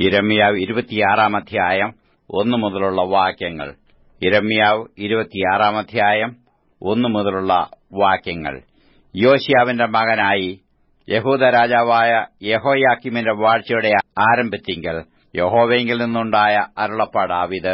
ഇരമ്യാവ് ഇരുപത്തിയാറാം അധ്യായം ഒന്നു മുതലുള്ള വാക്യങ്ങൾ ഇരമ്യാവ് ഇരുപത്തിയാറാം അധ്യായം ഒന്നു മുതലുള്ള വാക്യങ്ങൾ യോശിയാവിന്റെ മകനായി യഹൂദ രാജാവായ യഹോയാക്കിമിന്റെ വാഴ്ചയുടെ ആരംഭത്തിങ്കൽ യഹോവയെങ്കിൽ നിന്നുണ്ടായ അരുളപ്പാടാവിത്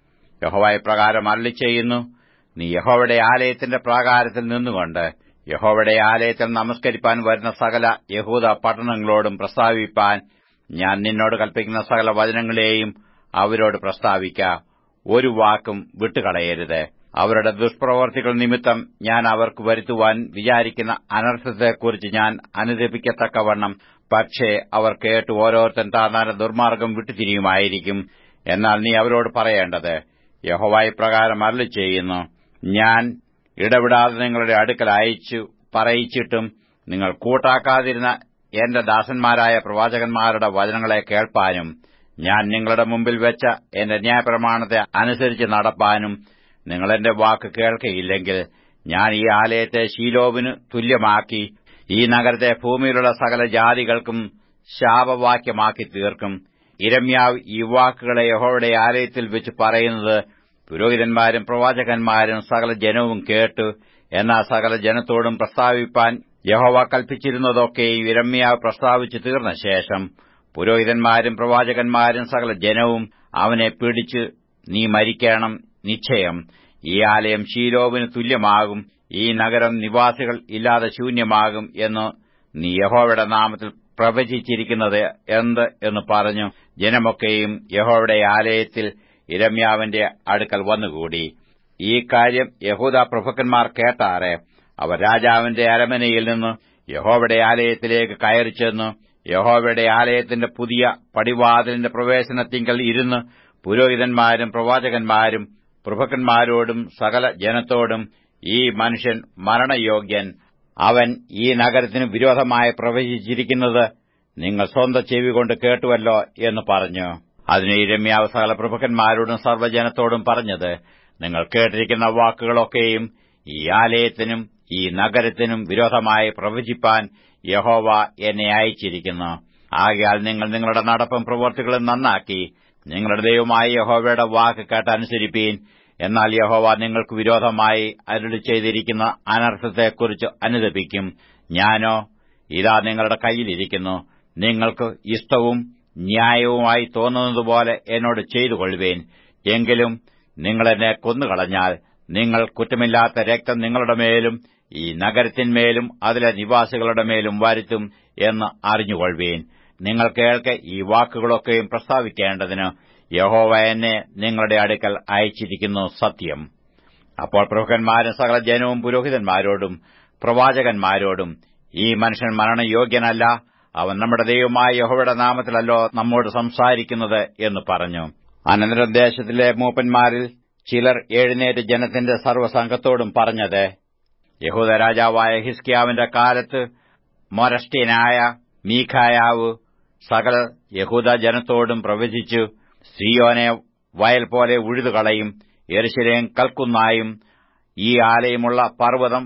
യഹോവ പ്രകാരം അരളി ചെയ്യുന്നു നീ യഹോവയുടെ ആലയത്തിന്റെ പ്രാകാരത്തിൽ നിന്നുകൊണ്ട് യഹോവയുടെ ആലയത്തിൽ നമസ്കരിപ്പാൻ വരുന്ന സകല യഹൂദ പട്ടണങ്ങളോടും പ്രസ്താവിപ്പാൻ ഞാൻ നിന്നോട് കൽപ്പിക്കുന്ന സകല വചനങ്ങളെയും അവരോട് പ്രസ്താവിക്ക ഒരു വാക്കും വിട്ടുകളയരുത് അവരുടെ ദുഷ്പ്രവർത്തികൾ നിമിത്തം ഞാൻ അവർക്ക് വരുത്തുവാൻ വിചാരിക്കുന്ന അനർത്ഥത്തെക്കുറിച്ച് ഞാൻ അനുദപിക്കത്തക്കവണ്ണം പക്ഷേ അവർ കേട്ട് ഓരോരുത്തൻ താതാന ദുർമാർഗം വിട്ടുതിരിയുമായിരിക്കും എന്നാൽ നീ അവരോട് പറയേണ്ടത് യഹോവായി പ്രകാരം അരളി ചെയ്യുന്നു ഞാൻ ഇടവിടാതെ നിങ്ങളുടെ അടുക്കൽ അയച്ചു പറയിച്ചിട്ടും നിങ്ങൾ കൂട്ടാക്കാതിരുന്ന എന്റെ ദാസന്മാരായ പ്രവാചകന്മാരുടെ വചനങ്ങളെ കേൾപ്പാനും ഞാൻ നിങ്ങളുടെ മുമ്പിൽ വെച്ച എന്റെ ന്യായപ്രമാണത്തെ അനുസരിച്ച് നടപ്പാനും നിങ്ങൾ എന്റെ വാക്ക് കേൾക്കയില്ലെങ്കിൽ ഞാൻ ഈ ആലയത്തെ ശീലോവിന് തുല്യമാക്കി ഈ നഗരത്തെ ഭൂമിയിലുള്ള സകല ജാതികൾക്കും ശാപവാക്യമാക്കി തീർക്കും ഇരമ്യാവ് ഈ വാക്കുകളെ യഹോയുടെ ആലയത്തിൽ വെച്ച് പറയുന്നത് പുരോഹിതന്മാരും പ്രവാചകന്മാരും സകല ജനവും കേട്ടു എന്നാൽ സകല ജനത്തോടും പ്രസ്താവിപ്പാൻ യഹോവ കൽപ്പിച്ചിരുന്നതൊക്കെ ഇരമ്യാവ് പ്രസ്താവിച്ചു തീർന്ന ശേഷം പുരോഹിതന്മാരും പ്രവാചകന്മാരും സകല ജനവും അവനെ പിടിച്ച് നീ മരിക്കണം നിശ്ചയം ഈ ആലയം ശീലോവിന് തുല്യമാകും ഈ നഗരം നിവാസികൾ ഇല്ലാതെ ശൂന്യമാകും എന്ന് നീ യഹോവയുടെ നാമത്തിൽ പ്രവചിച്ചിരിക്കുന്നത് എന്ത് എന്ന് പറഞ്ഞു ജനമൊക്കെയും യഹോവയുടെ ആലയത്തിൽ ഇരമ്യാവിന്റെ അടുക്കൽ വന്നുകൂടി ഈ കാര്യം യഹൂദ പ്രഭുക്കന്മാർ കേട്ടാറെ അവർ രാജാവിന്റെ അരമനയിൽ നിന്ന് യഹോവയുടെ ആലയത്തിലേക്ക് കയറി ചെന്നു യഹോവയുടെ ആലയത്തിന്റെ പുതിയ പടിവാതിലിന്റെ പ്രവേശനത്തിങ്കൽ ഇരുന്ന് പുരോഹിതന്മാരും പ്രവാചകന്മാരും പ്രഭുക്കന്മാരോടും സകല ജനത്തോടും ഈ മനുഷ്യൻ മരണയോഗ്യൻ അവൻ ഈ നഗരത്തിന് വിരോധമായി പ്രവചിച്ചിരിക്കുന്നത് നിങ്ങൾ സ്വന്തം ചെവി കൊണ്ട് കേട്ടുവല്ലോ എന്ന് പറഞ്ഞു അതിന് ഇരമ്യാവ് സകല പ്രഭുക്കന്മാരോടും സർവ്വജനത്തോടും പറഞ്ഞത് നിങ്ങൾ കേട്ടിരിക്കുന്ന വാക്കുകളൊക്കെയും ഈ ആലയത്തിനും ഈ നഗരത്തിനും വിരോധമായി പ്രവചിപ്പാൻ യഹോവ എന്നെ അയച്ചിരിക്കുന്നു ആകയാൽ നിങ്ങൾ നിങ്ങളുടെ നടപ്പും പ്രവൃത്തികളും നന്നാക്കി നിങ്ങളുടെ ദൈവമായ യഹോവയുടെ വാക്ക് കേട്ടനുസരിപ്പീൻ എന്നാൽ യഹോവ നിങ്ങൾക്ക് വിരോധമായി അരുളി ചെയ്തിരിക്കുന്ന അനർത്ഥത്തെക്കുറിച്ച് അനുദപിക്കും ഞാനോ ഇതാ നിങ്ങളുടെ കയ്യിലിരിക്കുന്നു നിങ്ങൾക്ക് ഇഷ്ടവും ന്യായവുമായി തോന്നുന്നതുപോലെ എന്നോട് ചെയ്തുകൊള്ളുവേൻ എങ്കിലും നിങ്ങളെന്നെ കൊന്നുകളഞ്ഞാൽ നിങ്ങൾ കുറ്റമില്ലാത്ത രക്തം നിങ്ങളുടെ മേലും ഈ നഗരത്തിന്മേലും അതിലെ നിവാസികളുടെ മേലും വരുത്തും എന്ന് അറിഞ്ഞുകൊള്ളുവീൻ നിങ്ങൾ കേൾക്കെ ഈ വാക്കുകളൊക്കെയും പ്രസ്താവിക്കേണ്ടതിന് യഹോവ എന്നെ നിങ്ങളുടെ അടുക്കൽ അയച്ചിരിക്കുന്നു സത്യം അപ്പോൾ പ്രഭുക്കന്മാരും സകല ജനവും പുരോഹിതന്മാരോടും പ്രവാചകന്മാരോടും ഈ മനുഷ്യൻ മരണയോഗ്യനല്ല അവൻ നമ്മുടെ ദൈവമായ യഹോവയുടെ നാമത്തിലല്ലോ നമ്മോട് സംസാരിക്കുന്നത് എന്ന് പറഞ്ഞു അനന്തരം ദേശത്തിലെ മൂപ്പന്മാരിൽ ചിലർ എഴുന്നേറ്റ് ജനത്തിന്റെ സർവ്വസംഘത്തോടും പറഞ്ഞത് യഹൂദ രാജാവായ ഹിസ്കിയാവിന്റെ കാലത്ത് മൊരഷ്ട്യനായ മീഖായാവ് സകല യഹൂദ ജനത്തോടും പ്രവചിച്ചു സിയോനെ വയൽ പോലെ ഉഴുതുകളയും എരിശിലേം കൽക്കുന്നായും ഈ ആലയമുള്ള പർവ്വതം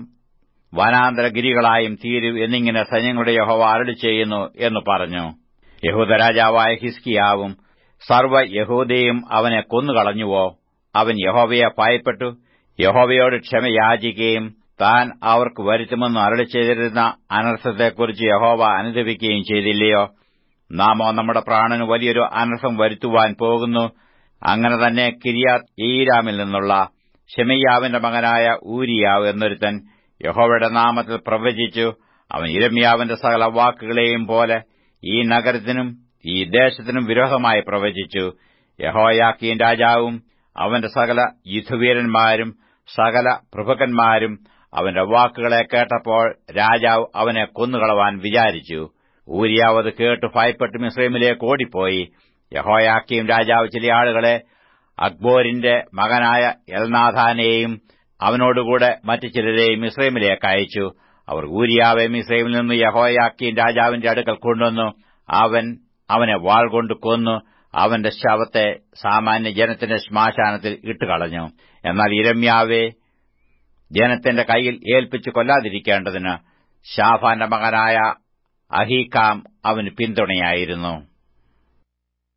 വനാന്തരഗിരികളായും തീരും എന്നിങ്ങനെ സൈന്യങ്ങളുടെ യഹോവ അരളി ചെയ്യുന്നു എന്ന് പറഞ്ഞു യഹൂദ രാജാവായ ഹിസ്കിയാവും സർവ്വ യഹൂദയും അവനെ കൊന്നുകളഞ്ഞുവോ അവൻ യഹോവയെ ഭയപ്പെട്ടു യഹോവയോട് ക്ഷമ യാചിക്കുകയും താൻ അവർക്ക് വരുത്തുമെന്ന് അരളി ചെയ്തിരുന്ന അനർത്ഥത്തെക്കുറിച്ച് യഹോവ അനുദപിക്കുകയും ചെയ്തില്ലയോ നാമോ നമ്മുടെ പ്രാണന് വലിയൊരു അനർത്ഥം വരുത്തുവാൻ പോകുന്നു അങ്ങനെ തന്നെ കിരിയാത് ഈരാമിൽ നിന്നുള്ള ഷെമയ്യാവിന്റെ മകനായ ഊരിയാവ് എന്നൊരുത്തൻ യഹോവയുടെ നാമത്തിൽ പ്രവചിച്ചു അവൻ ഇരമ്യാവിന്റെ സകല വാക്കുകളെയും പോലെ ഈ നഗരത്തിനും ഈ ദേശത്തിനും വിരോധമായി പ്രവചിച്ചു യഹോയാക്കീൻ രാജാവും അവന്റെ സകല യുദ്ധവീരന്മാരും സകല പ്രഭുക്കന്മാരും അവന്റെ വാക്കുകളെ കേട്ടപ്പോൾ രാജാവ് അവനെ കൊന്നുകളവാൻ വിചാരിച്ചു ഊരിയാവ് അത് കേട്ട് ഭയപ്പെട്ട് മിസ്രൈമിലേക്ക് ഓടിപ്പോയി യഹോയാക്കിയും രാജാവ് ചില ആളുകളെ അക്ബോരിന്റെ മകനായ എൽനാഥാനെയും അവനോടുകൂടെ മറ്റു ചിലരെയും മിസ്രൈമിലേക്ക് അയച്ചു അവർ ഊരിയാവെ മിസ്രൈമിൽ നിന്ന് യഹോയാക്കിയും രാജാവിന്റെ അടുക്കൽ കൊണ്ടുവന്നു അവൻ അവനെ വാൾ കൊണ്ട് കൊന്നു അവന്റെ ശവത്തെ സാമാന്യ ജനത്തിന്റെ ശ്മശാനത്തിൽ ഇട്ടുകളഞ്ഞു എന്നാൽ ഇരമ്യാവെ ജനത്തിന്റെ കയ്യിൽ ഏൽപ്പിച്ചു കൊല്ലാതിരിക്കേണ്ടതിന് ഷാഫാന്റെ മകനായ അഹീക്കാം അവന് പിന്തുണയായിരുന്നു